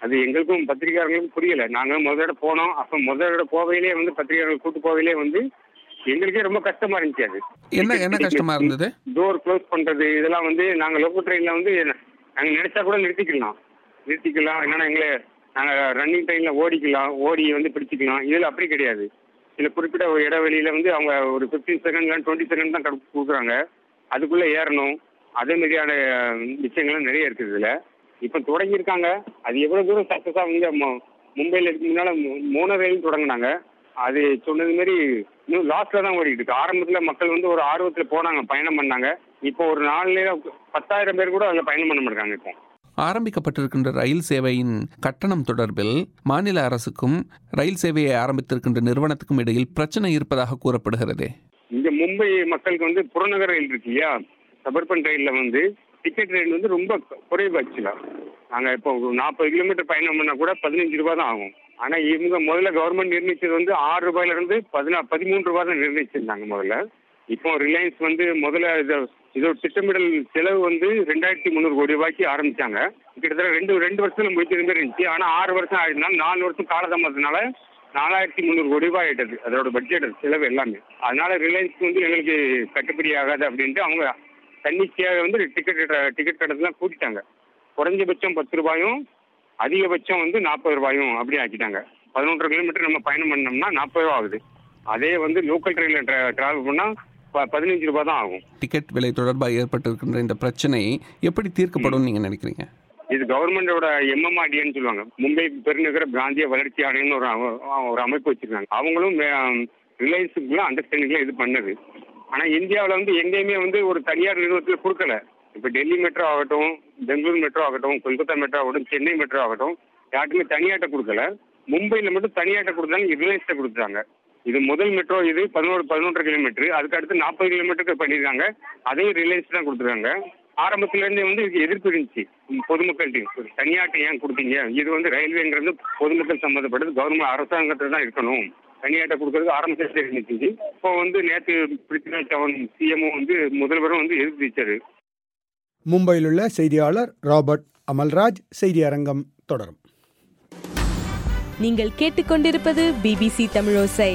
அது எங்களுக்கும் பத்திரிகையாளர்களுக்கும் புரியல நாங்க முதல் தடவை போனோம் அப்ப முதல் தடவை போவையிலே வந்து பத்திரிகையாளர்கள் கூட்டு போவையிலே வந்து எங்களுக்கே ரொம்ப கஷ்டமா இருந்துச்சு அது என்ன என்ன கஷ்டமா இருந்தது டோர் க்ளோஸ் பண்றது இதெல்லாம் வந்து நாங்க லோக்கல் ட்ரெயின்ல வந்து நாங்க நினைச்சா கூட நிறுத்திக்கலாம் நிறுத்திக்கலாம் என்னன்னா எங்களை நாங்க ரன்னிங் ட்ரெயின்ல ஓடிக்கலாம் ஓடி வந்து பிடிச்சிக்கலாம் இதுல அப்படி கிடையாது சில குறிப்பிட்ட ஒரு இடைவெளியில வந்து அவங்க ஒரு ஃபிஃப்டீன் செகண்ட் டுவெண்ட்டி செகண்ட் தான் கடு- கொடுக்குறாங்க அதுக்குள்ள ஏறணும் அதே மாதிரியான விஷயங்கள்லாம் நிறைய இருக்குது இதுல இப்ப தொடங்கியிருக்காங்க அது எவ்வளவு தூரம் சக்சஸா வந்து மு- மும்பைல இதுக்கு முன்னால மு- மோனோ ரயில் தொடங்கினாங்க அது சொன்னது மாதிரி இன்னும் லாஸ்ட்ல தான் ஓடிட்டு இருக்கு ஆரம்பத்துல மக்கள் வந்து ஒரு ஆர்வத்துல போனாங்க பயணம் பண்ணாங்க இப்போ ஒரு நாலுல பத்தாயிரம் பேர் கூட அதுல பயணம் பண்ண மாட்டாங்க இப்போ ஆரம்பிக்கப்பட்டிருக்கின்ற ரயில் சேவையின் கட்டணம் தொடர்பில் மாநில அரசுக்கும் ரயில் சேவையை ஆரம்பித்திருக்கின்ற நிறுவனத்துக்கும் இடையில் பிரச்சனை இருப்பதாக கூறப்படுகிறதே இங்க மும்பை மக்களுக்கு வந்து புறநகர் ரயில் இருக்கு இல்லையா சபர்பன் ரயில்ல வந்து டிக்கெட் ரேட் வந்து ரொம்ப குறைவு ஆக்சுவலா நாங்க இப்போ ஒரு நாற்பது கிலோமீட்டர் பயணம் பண்ணா கூட பதினஞ்சு ரூபாய் தான் ஆகும் ஆனா இவங்க முதல்ல கவர்மெண்ட் நிர்ணயிச்சது வந்து ஆறு ரூபாயில இருந்து பதினா பதிமூன்று ரூபாய் தான் நிர்ணயிச்சிருந்தாங்க முதல்ல இப்போ ரிலையன்ஸ் வந்து முதல்ல இத இதோட திட்டமிடல் செலவு வந்து ரெண்டாயிரத்தி முந்நூறு கோடி ரூபாய்க்கு ஆரம்பிச்சாங்க கிட்டத்தட்ட ரெண்டு ரெண்டு வருஷத்துல முடிக்கிற மாதிரி இருந்துச்சு ஆனா ஆறு வருஷம் ஆயிருந்தாலும் நாலு வருஷம் காலதாமதத்தினால நாலாயிரத்தி முந்நூறு கோடி ரூபாய் ஆயிட்டது அதோட பட்ஜெட் செலவு எல்லாமே அதனால ரிலையன்ஸ் வந்து எங்களுக்கு கட்டுப்படி ஆகாது அப்படின்ட்டு அவங்க தன்னிச்சையாக வந்து டிக்கெட் டிக்கெட் கட்டணத்தெல்லாம் கூட்டிட்டாங்க குறைஞ்சபட்சம் பத்து ரூபாயும் அதிகபட்சம் வந்து நாற்பது ரூபாயும் அப்படி ஆக்கிட்டாங்க பதினொன்றரை கிலோமீட்டர் நம்ம பயணம் பண்ணோம்னா நாற்பது ரூபா ஆகுது அதே வந்து லோக்கல் ட்ரெயினில் டிராவல் பண்ணால் ப பதினஞ்சு ரூபாய் தான் ஆகும் டிக்கெட் விலை தொடர்பாக ஏற்பட்டிருக்கின்ற இந்த பிரச்சனை எப்படி தீர்க்கப்படும் நீங்க நினைக்கிறீங்க இது கவர்மெண்டோட எம்எம்ஆர்டின்னு சொல்லுவாங்க மும்பை பெருநகர பிராந்திய வளர்ச்சி ஆணையம்னு ஒரு அம- ஒரு அமைப்பு வச்சிருக்காங்க அவங்களும் ரிலையன்ஸுக்குள்ள அண்டர்ஸ்டாண்டிங்ல இது பண்ணது ஆனா இந்தியாவில் வந்து எங்கேயுமே வந்து ஒரு தனியார் நிறுவனத்தில் கொடுக்கல இப்ப டெல்லி மெட்ரோ ஆகட்டும் பெங்களூர் மெட்ரோ ஆகட்டும் கொல்கத்தா மெட்ரோ ஆகட்டும் சென்னை மெட்ரோ ஆகட்டும் யாருக்குமே தனியாட்ட கொடுக்கல மும்பையில் மட்டும் தனியாட்ட கொடுத்தாங்க ரிலையன்ஸ்ட கொடுத்தாங்க இது முதல் மெட்ரோ இது பதினோரு பதினொன்றரை கிலோமீட்டர் அதுக்கு அடுத்து நாற்பது கிலோமீட்டருக்கு பண்ணியிருக்காங்க அதையும் ரிலையன்ஸ் தான் கொடுத்துருக்காங்க ஆரம்பத்துல இருந்தே வந்து இதுக்கு எதிர்ப்பு இருந்துச்சு ம், பொதுமக்கள்கிட்ட தனியாட்டை ஏன் கொடுத்தீங்க இது வந்து ரயில்வேங்கிறது பொதுமக்கள் சம்மந்தப்பட்டது கவர்மெண்ட் அரசாங்கத்தில் தான் இருக்கணும் தனியாட்டை கொடுக்கறதுக்கு ஆரம்பத்துல இருந்துச்சு இப்போ வந்து நேற்று பிருத்திவிராஜ் சவன் சிஎம்ஓ வந்து முதல்வரும் வந்து எதிர்ப்பு தெரிவிச்சாரு மும்பையில் உள்ள செய்தியாளர் ராபர்ட் அமல்ராஜ் செய்தி அரங்கம் தொடரும் நீங்கள் கேட்டுக்கொண்டிருப்பது பிபிசி தமிழோசை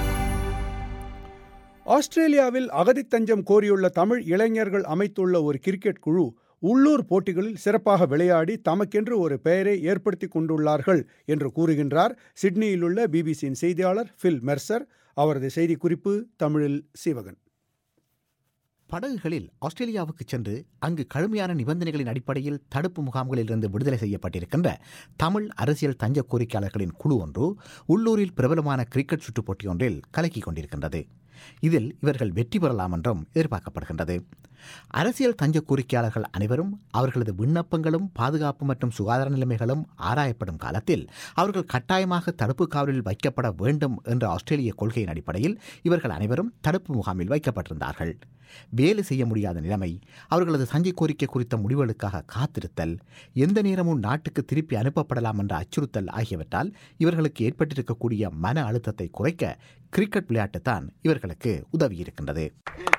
ஆஸ்திரேலியாவில் அகதித் தஞ்சம் கோரியுள்ள தமிழ் இளைஞர்கள் அமைத்துள்ள ஒரு கிரிக்கெட் குழு உள்ளூர் போட்டிகளில் சிறப்பாக விளையாடி தமக்கென்று ஒரு பெயரை ஏற்படுத்திக் கொண்டுள்ளார்கள் என்று கூறுகின்றார் சிட்னியில் உள்ள பிபிசியின் செய்தியாளர் ஃபில் மெர்சர் அவரது செய்திக்குறிப்பு தமிழில் சீவகன் படகுகளில் ஆஸ்திரேலியாவுக்கு சென்று அங்கு கடுமையான நிபந்தனைகளின் அடிப்படையில் தடுப்பு முகாம்களிலிருந்து விடுதலை செய்யப்பட்டிருக்கின்ற தமிழ் அரசியல் தஞ்ச கோரிக்கையாளர்களின் குழு ஒன்று உள்ளூரில் பிரபலமான கிரிக்கெட் சுற்றுப் போட்டி ஒன்றில் கலக்கிக் கொண்டிருக்கின்றது இதில் இவர்கள் வெற்றி பெறலாம் என்றும் எதிர்பார்க்கப்படுகின்றது அரசியல் தஞ்ச கோரிக்கையாளர்கள் அனைவரும் அவர்களது விண்ணப்பங்களும் பாதுகாப்பு மற்றும் சுகாதார நிலைமைகளும் ஆராயப்படும் காலத்தில் அவர்கள் கட்டாயமாக தடுப்பு காவலில் வைக்கப்பட வேண்டும் என்ற ஆஸ்திரேலிய கொள்கையின் அடிப்படையில் இவர்கள் அனைவரும் தடுப்பு முகாமில் வைக்கப்பட்டிருந்தார்கள் வேலை செய்ய முடியாத நிலைமை அவர்களது சஞ்சை கோரிக்கை குறித்த முடிவுகளுக்காக காத்திருத்தல் எந்த நேரமும் நாட்டுக்கு திருப்பி அனுப்பப்படலாம் என்ற அச்சுறுத்தல் ஆகியவற்றால் இவர்களுக்கு ஏற்பட்டிருக்கக்கூடிய மன அழுத்தத்தை குறைக்க கிரிக்கெட் விளையாட்டுத்தான் இவர்களுக்கு உதவியிருக்கின்றது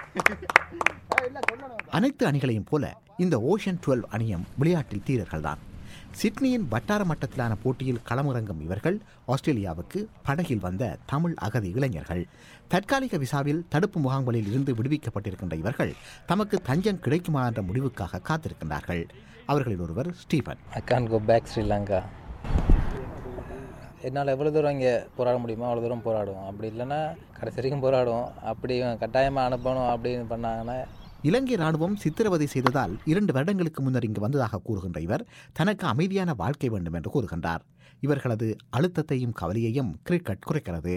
அனைத்து அணிகளையும் போல இந்த ஓஷன் டுவெல் அணியும் விளையாட்டில் தீரர்கள்தான் சிட்னியின் வட்டார மட்டத்திலான போட்டியில் களமிறங்கும் இவர்கள் ஆஸ்திரேலியாவுக்கு படகில் வந்த தமிழ் அகதி இளைஞர்கள் தற்காலிக விசாவில் தடுப்பு முகாம்களில் இருந்து விடுவிக்கப்பட்டிருக்கின்ற இவர்கள் தமக்கு தஞ்சம் கிடைக்குமா என்ற முடிவுக்காக காத்திருக்கின்றார்கள் அவர்களில் ஒருவர் Stephen I can go back Sri Lanka என்னால் எவ்வளோ தூரம் இங்கே போராட முடியுமோ அவ்வளோ தூரம் போராடுவோம் அப்படி இல்லைன்னா கடைசி வரைக்கும் போராடுவோம் அப்படி கட்டாயமாக அனுப்பணும் அப்படின்னு பண்ணாங்கன்னா இலங்கை ராணுவம் சித்திரவதை செய்ததால் இரண்டு வருடங்களுக்கு முன்னர் இங்கு வந்ததாக கூறுகின்ற இவர் தனக்கு அமைதியான வாழ்க்கை வேண்டும் என்று கூறுகின்றார் இவர்களது அழுத்தத்தையும் கவலையையும் கிரிக்கெட் குறைக்கிறது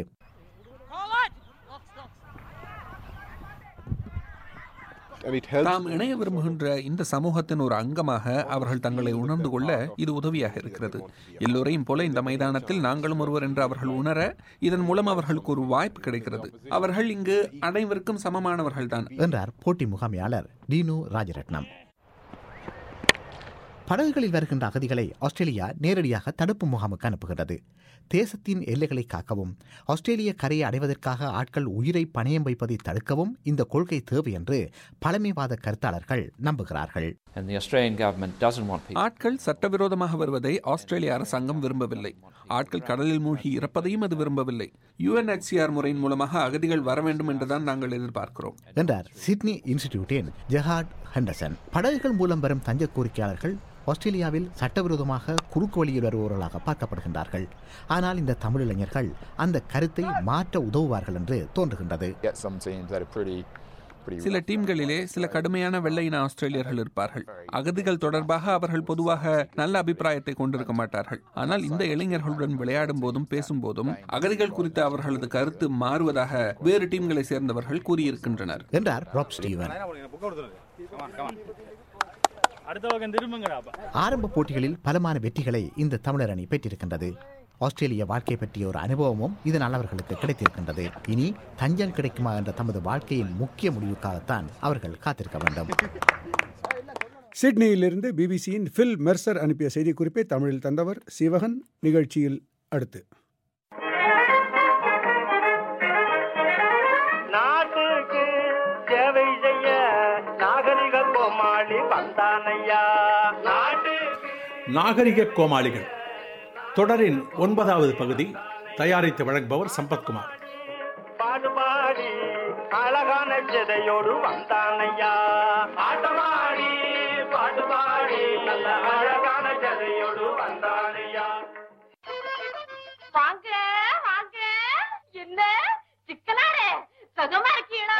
தாம் இணைய விரும்புகின்ற இந்த சமூகத்தின் ஒரு அங்கமாக அவர்கள் தங்களை உணர்ந்து கொள்ள இது உதவியாக இருக்கிறது எல்லோரையும் போல இந்த மைதானத்தில் நாங்களும் ஒருவர் என்று அவர்கள் உணர இதன் மூலம் அவர்களுக்கு ஒரு வாய்ப்பு கிடைக்கிறது அவர்கள் இங்கு அனைவருக்கும் சமமானவர்கள்தான் என்றார் போட்டி முகாமையாளர் டீனு ராஜரட்னம் படகுகளில் வருகின்ற அகதிகளை ஆஸ்திரேலியா நேரடியாக தடுப்பு முகாமுக்கு அனுப்புகிறது தேசத்தின் எல்லைகளை காக்கவும் ஆஸ்திரேலிய கரையை அடைவதற்காக ஆட்கள் உயிரை பணயம் வைப்பதை தடுக்கவும் இந்த கொள்கை தேவை என்று பழமைவாத கருத்தாளர்கள் நம்புகிறார்கள் And the Australian government doesn't want people. ஆட்கள் சட்டவிரோதமாக வருவதை ஆஸ்திரேலிய அரசாங்கம் விரும்பவில்லை ஆட்கள் கடலில் மூழ்கி இறப்பதையும் அது விரும்பவில்லை யுஎன்ஹெச்சிஆர் முறையின் மூலமாக அகதிகள் வர வேண்டும் என்றுதான் நாங்கள் எதிர்பார்க்கிறோம் என்றார் சிட்னி இன்ஸ்டிடியூட்டின் ஜெஹார்ட் ஹெண்டர்சன் படகுகள் மூலம் வரும் தஞ்ச கோரிக்கையாளர்கள் ஆஸ்திரேலியாவில் சட்டவிரோதமாக குறுக்கு வழியில் வருபவர்களாக பார்க்கப்படுகின்றார்கள் ஆனால் இந்த தமிழ் இளைஞர்கள் அந்த கருத்தை மாற்ற உதவுவார்கள் என்று தோன்றுகின்றது சில டீம்களிலே சில கடுமையான வெள்ளையின ஆஸ்திரேலியர்கள் இருப்பார்கள் அகதிகள் தொடர்பாக அவர்கள் பொதுவாக நல்ல அபிப்பிராயத்தை கொண்டிருக்க மாட்டார்கள் ஆனால் இந்த இளைஞர்களுடன் விளையாடும் போதும் பேசும் போதும் அகதிகள் குறித்த அவர்களது கருத்து மாறுவதாக வேறு டீம்களை சேர்ந்தவர்கள் கூறியிருக்கின்றனர் என்றார் ராப் ஸ்டீவன் ஆரம்ப போட்டிகளில் பலமான வெற்றிகளை இந்த தமிழர் அணி பெற்றிருக்கின்றது ஆஸ்திரேலிய வாழ்க்கை பற்றிய ஒரு அனுபவமும் இதனால் அவர்களுக்கு கிடைத்திருக்கின்றது இனி தஞ்சம் கிடைக்குமா என்ற தமது வாழ்க்கையின் முக்கிய முடிவுக்காகத்தான் அவர்கள் காத்திருக்க வேண்டும் சிட்னியிலிருந்து பிபிசியின் ஃபில் மெர்சர் அனுப்பிய செய்திக்குறிப்பை தமிழில் தந்தவர் சிவகன் நிகழ்ச்சியில் அடுத்து நாட்டுக்கு சேவை செய்ய நாகரிக கோமாளி வந்தானையா நாட்டு நாகரிக கோமாளிகள் தொடரின் ஒன்பதாவது பகுதி தயாரித்து வழங்குபவர் சம்பத்குமார் பாடுபாடி அழகான சிதையோடு வந்தானையா பாட்டுபாடி பாட்டுபாடி நல்ல அழகான சிதையோடு வந்தானையா வாங்க வாங்க என்ன சிக்கலாரே சுகமா இருக்கீங்களா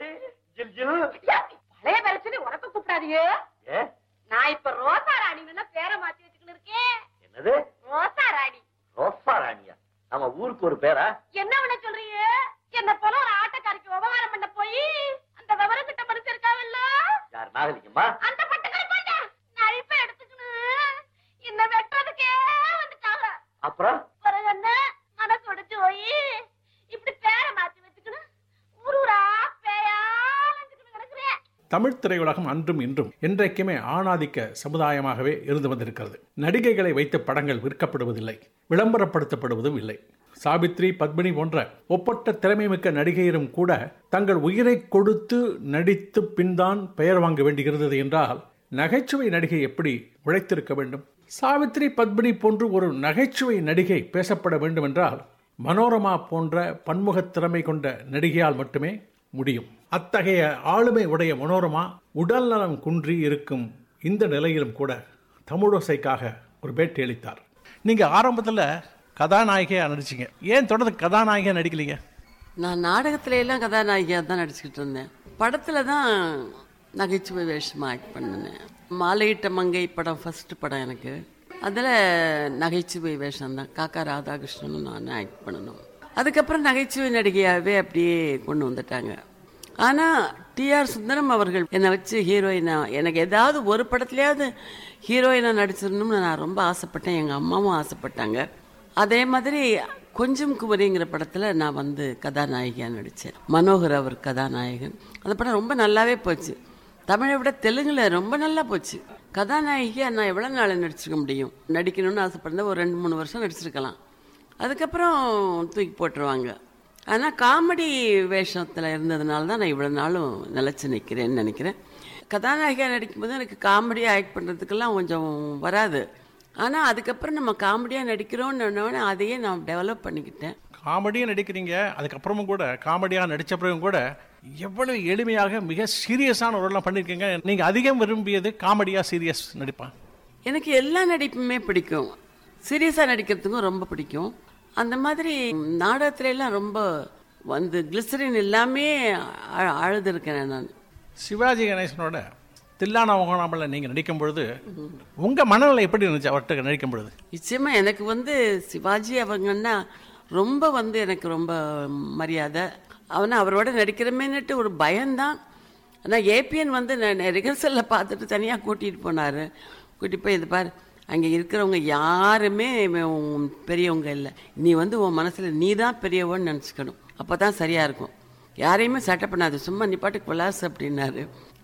ஜில் ஜில் பழைய பிரச்சனை உனக்கு கூப்பிடாதீங்க ஏ நான் இப்ப ரோசா ராணின்னு பேரை மாத்தி வச்சுக்கிட்டு இருக்கேன் என்னது ரோசா ராணி ரோசா ராணியா நம்ம ஊருக்கு ஒரு பேரா என்ன பண்ண சொல்றீங்க என்ன போல ஒரு ஆட்டக்காரிக்கு உபகாரம் பண்ண போய் அந்த விவரம் கிட்ட மனுஷன் இருக்காவில்ல யார் நாகரிகமா அந்த பட்டக்காரி பாட்டா நழிப்பை எடுத்துக்கணும் என்ன வெட்டுறதுக்கே வந்துட்டாங்க அப்புறம் பிறகு என்ன மனசு உடைச்சு போய் இப்படி பேரை மாத்தி வச்சுக்கணும் ஊர் ஊரா பேயா வந்துக்கிட்டு கிடக்குறேன் தமிழ் திரையுலகம் அன்றும் இன்றும் என்றைக்குமே ஆணாதிக்க சமுதாயமாகவே இருந்து வந்திருக்கிறது நடிகைகளை வைத்து படங்கள் விற்கப்படுவதில்லை விளம்பரப்படுத்தப்படுவதும் இல்லை சாவித்ரி பத்மினி போன்ற ஒப்பற்ற திறமைமிக்க நடிகையரும் கூட தங்கள் உயிரை கொடுத்து நடித்து பின்தான் பெயர் வாங்க வேண்டியிருந்தது என்றால் நகைச்சுவை நடிகை எப்படி உழைத்திருக்க வேண்டும் சாவித்ரி பத்மினி போன்று ஒரு நகைச்சுவை நடிகை பேசப்பட வேண்டும் என்றால் மனோரமா போன்ற பன்முகத் திறமை கொண்ட நடிகையால் மட்டுமே முடியும் அத்தகைய ஆளுமை உடைய மனோரமா உடல் நலம் குன்றி இருக்கும் இந்த நிலையிலும் கூட தமிழோசைக்காக ஒரு பேட்டி அளித்தார் நீங்க ஆரம்பத்தில் கதாநாயகியா நடிச்சீங்க ஏன் தொடர்ந்து கதாநாயகியா நடிக்கலீங்க நான் நாடகத்துல எல்லாம் கதாநாயகியாக தான் நடிச்சுக்கிட்டு இருந்தேன் படத்தில் தான் நகைச்சுவை வேஷமாக ஆக்ட் பண்ணினேன் மாலையிட்ட மங்கை படம் ஃபர்ஸ்ட் படம் எனக்கு அதில் நகைச்சுவை வேஷம் தான் காக்கா ராதாகிருஷ்ணனும் நான் ஆக்ட் பண்ணணும் அதுக்கப்புறம் நகைச்சுவை நடிகையாகவே அப்படியே கொண்டு வந்துட்டாங்க ஆனால் டிஆர் சுந்தரம் அவர்கள் என்னை வச்சு ஹீரோயினா எனக்கு ஏதாவது ஒரு படத்துலையாவது ஹீரோயினா நடிச்சிடணும்னு நான் ரொம்ப ஆசைப்பட்டேன் எங்கள் அம்மாவும் ஆசைப்பட்டாங்க அதே மாதிரி கொஞ்சம் குமரிங்கிற படத்தில் நான் வந்து கதாநாயகியாக நடித்தேன் மனோகர் அவர் கதாநாயகன் அந்த படம் ரொம்ப நல்லாவே போச்சு தமிழை விட தெலுங்குல ரொம்ப நல்லா போச்சு கதாநாயகியாக நான் எவ்வளோ நாள் நடிச்சிருக்க முடியும் நடிக்கணும்னு ஆசைப்பட்டிருந்தா ஒரு ரெண்டு மூணு வருஷம் நடிச்சிருக்கலாம் அதுக்கப்புறம் தூக்கி போட்டுருவாங்க ஆனால் காமெடி வேஷத்தில் இருந்ததுனால தான் நான் இவ்வளோ நாளும் நிலச்சி நிற்கிறேன்னு நினைக்கிறேன் கதாநாயகியாக நடிக்கும்போது எனக்கு காமெடியாக ஆக்ட் பண்ணுறதுக்கெல்லாம் கொஞ்சம் வராது ஆனால் அதுக்கப்புறம் நம்ம காமெடியாக நடிக்கிறோன்னு அதையே நான் டெவலப் பண்ணிக்கிட்டேன் காமெடியாக நடிக்கிறீங்க அதுக்கப்புறமும் கூட காமெடியாக நடித்த பிறகும் கூட எவ்வளவு எளிமையாக மிக சீரியஸான ரோல்லாம் பண்ணியிருக்கீங்க நீங்கள் அதிகம் விரும்பியது காமெடியாக சீரியஸ் நடிப்பான் எனக்கு எல்லா நடிப்புமே பிடிக்கும் சீரியஸாக நடிக்கிறதுக்கும் ரொம்ப பிடிக்கும் அந்த மாதிரி நாடகத்துல எல்லாம் ரொம்ப வந்து கிளிசரின் எல்லாமே அ- அழுதுருக்கிறேன் நான் சிவாஜி கணேசனோட தில்லானா மோகனாமல நீங்கள் நடிக்கும் பொழுது உங்கள் மனநிலை எப்படி இருந்துச்சு அவர்கிட்ட நடிக்கும் பொழுது நிச்சயமா எனக்கு வந்து சிவாஜி அவங்கன்னா ரொம்ப வந்து எனக்கு ரொம்ப மரியாதை அவனை அவரோட நடிக்கிறமேன்னுட்டு ஒரு பயம்தான் ஆனால் ஏபிஎன் வந்து ரிஹர்சலில் பார்த்துட்டு தனியாக கூட்டிகிட்டு போனார் கூட்டிட்டு போய் இது பாரு அங்கே இருக்கிறவங்க யாருமே உன் பெரியவங்க இல்லை நீ வந்து உன் மனசில் நீ தான் பெரியவன்னு நினச்சிக்கணும் அப்போ தான் சரியாக இருக்கும் யாரையுமே சட்டை பண்ணாது சும்மா நீ பாட்டுக்கு விளாசு அப்படின்னாரு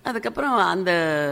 அதுக்கப்புறம் அந்த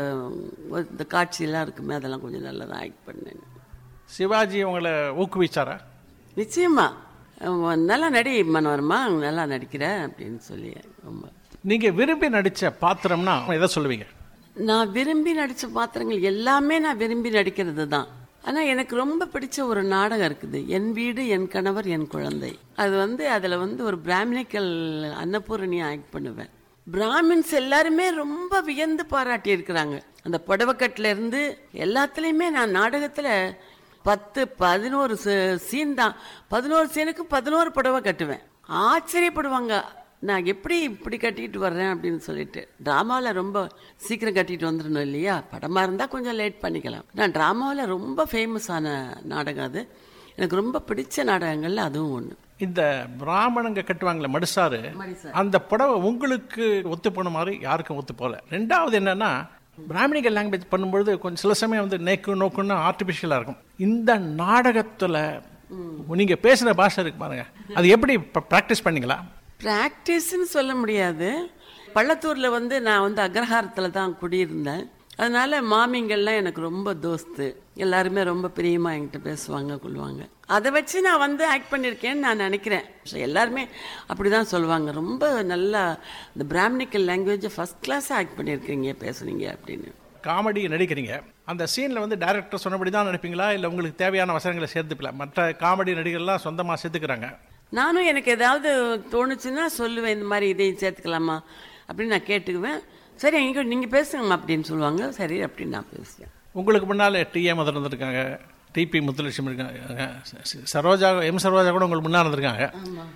இந்த காட்சியெல்லாம் இருக்குமே அதெல்லாம் கொஞ்சம் நல்லா தான் ஆக்ட் பண்ணேன் சிவாஜி உங்களை ஊக்குவிச்சாரா நிச்சயமா அவன் நல்லா நடி மனோரமா நல்லா நடிக்கிற அப்படின்னு சொல்லி ரொம்ப நீங்க விரும்பி நடிச்ச பாத்திரம்னா எதை சொல்லுவீங்க நான் விரும்பி நடித்த பாத்திரங்கள் எல்லாமே நான் விரும்பி நடிக்கிறது தான் ஆனால் எனக்கு ரொம்ப பிடிச்ச ஒரு நாடகம் இருக்குது என் வீடு என் கணவர் என் குழந்தை அது வந்து அதில் வந்து ஒரு பிராமணிக்கல் அன்னபூரணியை ஆக்ட் பண்ணுவேன் பிராமின்ஸ் எல்லாருமே ரொம்ப வியந்து பாராட்டி இருக்கிறாங்க அந்த புடவைக்கட்டில் இருந்து எல்லாத்துலேயுமே நான் நாடகத்தில் பத்து பதினோரு சீன் தான் பதினோரு சீனுக்கு பதினோரு புடவை கட்டுவேன் ஆச்சரியப்படுவாங்க நான் எப்படி இப்படி கட்டிட்டு வர்றேன் அப்படின்னு சொல்லிட்டு ட்ராமாவில் ரொம்ப சீக்கிரம் கட்டிட்டு வந்துடணும் இல்லையா படமாக இருந்தால் கொஞ்சம் லேட் பண்ணிக்கலாம் நான் ட்ராமாவில் ரொம்ப ஃபேமஸான நாடகம் அது எனக்கு ரொம்ப பிடிச்ச நாடகங்கள்ல அதுவும் ஒன்று இந்த பிராமணங்க கட்டுவாங்களே மடுசாரு அந்த புடவை உங்களுக்கு ஒத்து போன மாதிரி யாருக்கும் ஒத்து போகல ரெண்டாவது என்னன்னா பிராமணிகள் லாங்குவேஜ் பண்ணும்பொழுது கொஞ்சம் சில சமயம் வந்து நேக்கு நோக்குன்னு ஆர்டிஃபிஷியலாக இருக்கும் இந்த நாடகத்தில் நீங்க பேசுன பாஷை இருக்கு பாருங்க அது எப்படி ப்ராக்டிஸ் பண்ணீங்களா ப்ராக்டிஸ்ன்னு சொல்ல முடியாது பள்ளத்தூரில் வந்து நான் வந்து அக்ரஹாரத்தில் தான் குடியிருந்தேன் அதனால மாமிங்கள்லாம் எனக்கு ரொம்ப தோஸ்து எல்லாருமே ரொம்ப பிரியமாக என்கிட்ட பேசுவாங்க கொள்வாங்க அதை வச்சு நான் வந்து ஆக்ட் பண்ணியிருக்கேன்னு நான் நினைக்கிறேன் ஸோ எல்லாருமே அப்படி தான் சொல்லுவாங்க ரொம்ப நல்லா இந்த பிராமணிக்கல் லாங்குவேஜை ஃபஸ்ட் கிளாஸாக ஆக்ட் பண்ணியிருக்கீங்க பேசுனீங்க அப்படின்னு காமெடி நடிக்கிறீங்க அந்த சீனில் வந்து டைரக்டர் சொன்னபடி தான் நடிப்பீங்களா இல்லை உங்களுக்கு தேவையான வசனங்களை சேர்த்துப்பீங்களா மற்ற காமெடி நடிகர்லாம் சொந்தமாக சேர்த்துக்கிறாங்க நானும் எனக்கு ஏதாவது தோணுச்சுன்னா சொல்லுவேன் இந்த மாதிரி இதையும் சேர்த்துக்கலாமா அப்படின்னு நான் கேட்டுக்குவேன் சரி எங்க நீங்கள் பேசுங்கம்மா அப்படின்னு சொல்லுவாங்க சரி அப்படின்னு நான் பேசுவேன் உங்களுக்கு முன்னால் டிஏ மதன் இருந்திருக்காங்க டிபி முத்துலட்சுமி இருக்காங்க சரோஜா எம் சரோஜா கூட உங்களுக்கு முன்னால் இருந்திருக்காங்க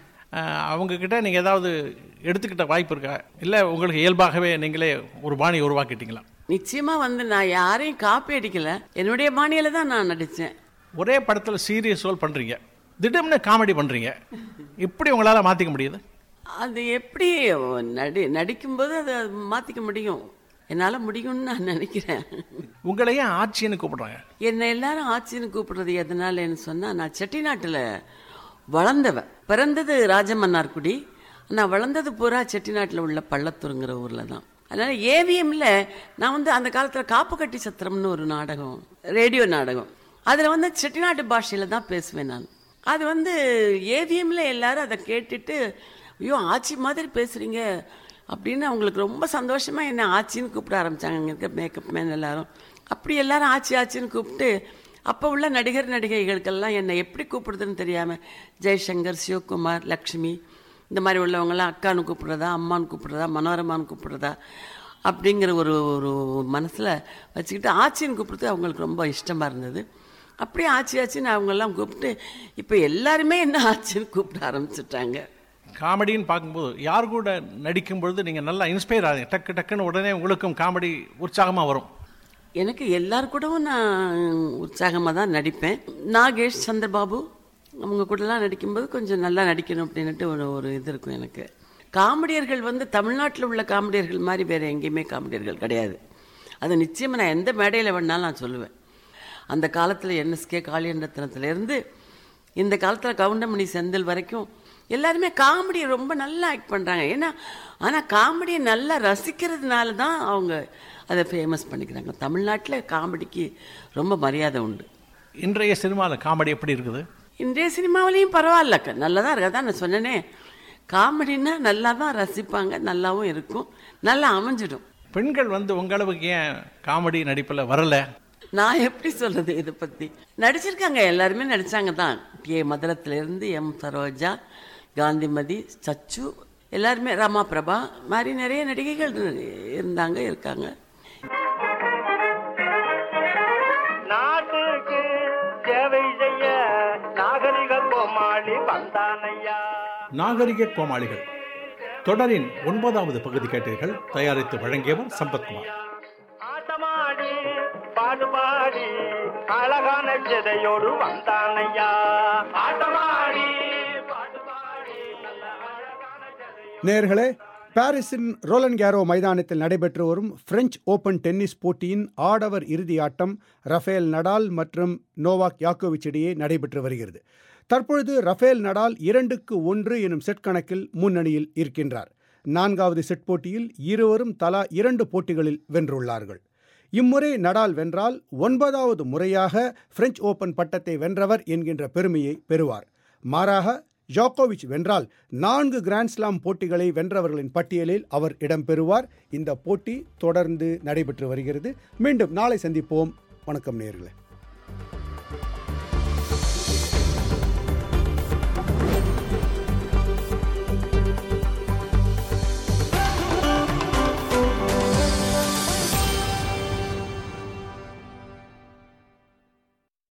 அவங்க கிட்ட நீங்கள் ஏதாவது எடுத்துக்கிட்ட வாய்ப்பு இருக்கா இல்லை உங்களுக்கு இயல்பாகவே நீங்களே ஒரு பாணி உருவாக்கிட்டீங்களா நிச்சயமா வந்து நான் யாரையும் காப்பி அடிக்கல என்னுடைய பாணியில தான் நான் நடித்தேன் ஒரே படத்தில் சீரியஸ் ரோல் பண்ணுறீங்க திடீர்னு காமெடி பண்ணுறீங்க இப்படி உங்களால் மாற்றிக்க முடியுது அது எப்படி நடி நடிக்கும்போது அதை மாற்றிக்க முடியும் என்னால் முடியும்னு நான் நினைக்கிறேன் உங்களை ஏன் ஆட்சின்னு கூப்பிடுறாங்க என்னை எல்லாரும் ஆட்சின்னு கூப்பிடுறது எதனாலன்னு சொன்னால் நான் செட்டிநாட்டில் வளர்ந்தவ பிறந்தது ராஜமன்னார்குடி நான் வளர்ந்தது பூரா செட்டிநாட்டில் உள்ள பள்ளத்தூருங்கிற ஊரில் தான் அதனால ஏவிஎம்ல நான் வந்து அந்த காலத்தில் காப்பு கட்டி சத்திரம்னு ஒரு நாடகம் ரேடியோ நாடகம் அதில் வந்து செட்டிநாட்டு பாஷையில் தான் பேசுவேன் நான் அது வந்து ஏவிஎம்ல எல்லாரும் அதை கேட்டுட்டு ஐயோ ஆச்சி மாதிரி பேசுறீங்க அப்படின்னு அவங்களுக்கு ரொம்ப சந்தோஷமா என்ன ஆச்சின்னு கூப்பிட ஆரம்பிச்சாங்க அங்கே இருக்க மேக்கப் மேன் எல்லாரும் அப்படி எல்லாரும் ஆச்சி ஆச்சின்னு கூப்பிட்டு அப்போ உள்ள நடிகர் நடிகைகளுக்கெல்லாம் என்னை எப்படி கூப்பிடுறதுன்னு தெரியாமல் ஜெய்சங்கர் சிவகுமார் லக்ஷ்மி இந்த மாதிரி உள்ளவங்களாம் அக்கான்னு கூப்பிடுறதா அம்மான்னு கூப்பிடுறதா மனோரமான்னு கூப்பிடுறதா அப்படிங்கிற ஒரு ஒரு மனசில் வச்சுக்கிட்டு ஆச்சின்னு கூப்பிடுறது அவங்களுக்கு ரொம்ப இஷ்டமாக இருந்தது அப்படியே ஆச்சி ஆச்சின்னு அவங்கெல்லாம் கூப்பிட்டு இப்போ எல்லாருமே என்ன ஆச்சின்னு கூப்பிட ஆரம்பிச்சிட்டாங்க காமெடின்னு பார்க்கும்போது யார் கூட நடிக்கும் பொழுது நீங்கள் நல்லா இன்ஸ்பயர் ஆகுங்க டக்கு டக்குன்னு உடனே உங்களுக்கும் காமெடி உற்சாகமாக வரும் எனக்கு எல்லார் கூடவும் நான் உற்சாகமாக தான் நடிப்பேன் நாகேஷ் சந்திரபாபு அவங்க கூடலாம் நடிக்கும்போது கொஞ்சம் நல்லா நடிக்கணும் அப்படின்ட்டு ஒரு ஒரு இது இருக்கும் எனக்கு காமெடியர்கள் வந்து தமிழ்நாட்டில் உள்ள காமெடியர்கள் மாதிரி வேறு எங்கேயுமே காமெடியர்கள் கிடையாது அது நிச்சயமாக நான் எந்த மேடையில் வேணாலும் நான் சொல்லுவேன் அந்த காலத்தில் என்எஸ்கே காளியண்டத்தினத்துலேருந்து இந்த காலத்தில் கவுண்டமணி செந்தில் வரைக்கும் எல்லாருமே காமெடியை ரொம்ப நல்லா ஆக்ட் பண்ணுறாங்க ஏன்னா ஆனால் காமெடியை நல்லா ரசிக்கிறதுனால தான் அவங்க அதை ஃபேமஸ் பண்ணிக்கிறாங்க தமிழ்நாட்டில் காமெடிக்கு ரொம்ப மரியாதை உண்டு இன்றைய சினிமாவில் காமெடி எப்படி இருக்குது இன்றைய சினிமாவிலையும் பரவாயில்ல நல்லா தான் இருக்கு அதான் நான் சொன்னேனே காமெடின்னா நல்லா தான் ரசிப்பாங்க நல்லாவும் இருக்கும் நல்லா அமைஞ்சிடும் பெண்கள் வந்து உங்களவுக்கு ஏன் காமெடி நடிப்பில் வரல நான் எப்படி சொல்றது இதை பத்தி நடிச்சிருக்காங்க எல்லாருமே நடிச்சாங்க தான் கே மதுரத்திலிருந்து எம் சரோஜா காந்திமதி சச்சு எல்லாருமே ரமா பிரபா மாதிரி நிறைய நடிகைகள் இருந்தாங்க இருக்காங்க நாட்டுக்கு சேவை செய்ய நாகரிக கோமாளி வந்தானையா நாகரிக கோமாளிகள் தொடரின் ஒன்பதாவது பகுதி கேட்டீர்கள் தயாரித்து வழங்கியவர் சம்பத்குமார் ஆட்டமாடி பாடுபாடி அழகான சிதையோடு வந்தானையா ஆட்டமாடி நேர்களே பாரிஸின் ரோலன் கேரோ மைதானத்தில் நடைபெற்று வரும் பிரெஞ்சு ஓபன் டென்னிஸ் போட்டியின் ஆடவர் இறுதி ஆட்டம் ரஃபேல் நடால் மற்றும் நோவாக் யாக்கோவிச் இடையே நடைபெற்று வருகிறது தற்பொழுது ரஃபேல் நடால் இரண்டுக்கு ஒன்று எனும் செட் கணக்கில் முன்னணியில் இருக்கின்றார் நான்காவது செட் போட்டியில் இருவரும் தலா இரண்டு போட்டிகளில் வென்றுள்ளார்கள் இம்முறை நடால் வென்றால் ஒன்பதாவது முறையாக பிரெஞ்சு ஓபன் பட்டத்தை வென்றவர் என்கின்ற பெருமையை பெறுவார் மாறாக ஜோகோவிச் வென்றால் நான்கு கிராண்ட்ஸ்லாம் போட்டிகளை வென்றவர்களின் பட்டியலில் அவர் இடம்பெறுவார் இந்த போட்டி தொடர்ந்து நடைபெற்று வருகிறது மீண்டும் நாளை சந்திப்போம் வணக்கம் நேர்களே